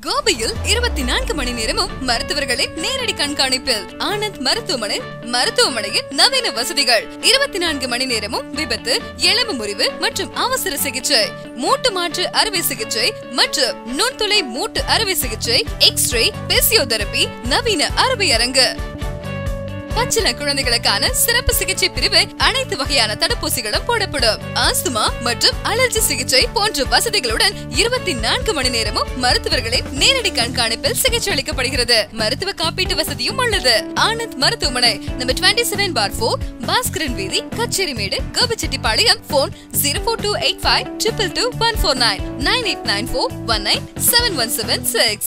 கோபியில் இருபத்தி நான்கு மணி நேரமும் மருத்துவர்களின் நேரடி கண்காணிப்பில் ஆனந்த் மருத்துவமனை மருத்துவமனையின் நவீன வசதிகள் இருபத்தி நான்கு மணி நேரமும் விபத்து எலும்பு முறிவு மற்றும் அவசர சிகிச்சை மூட்டு மாற்று அறுவை சிகிச்சை மற்றும் நுண்துளை மூட்டு அறுவை சிகிச்சை எக்ஸ்ரே பிசியோதெரபி நவீன அறுவை அரங்கு பச்சில குழந்தைகளுக்கான சிறப்பு சிகிச்சை பிரிவு அனைத்து வகையான தடுப்பூசிகளும் போடப்படும் ஆஸ்துமா மற்றும் அலர்ஜி சிகிச்சை போன்ற வசதிகளுடன் இருபத்தி நான்கு மணி நேரமும் மருத்துவர்களின் நேரடி கண்காணிப்பில் சிகிச்சை அளிக்கப்படுகிறது மருத்துவ காப்பீட்டு வசதியும் உள்ளது ஆனந்த் மருத்துவமனை நம்பர் டுவெண்ட்டி செவன் பார் போர் பாஸ்கரன் வீதி Kacherimedu Gobichettipalayam phone zero four two eight five triple two one four nine nine eight nine four one nine seven one seven six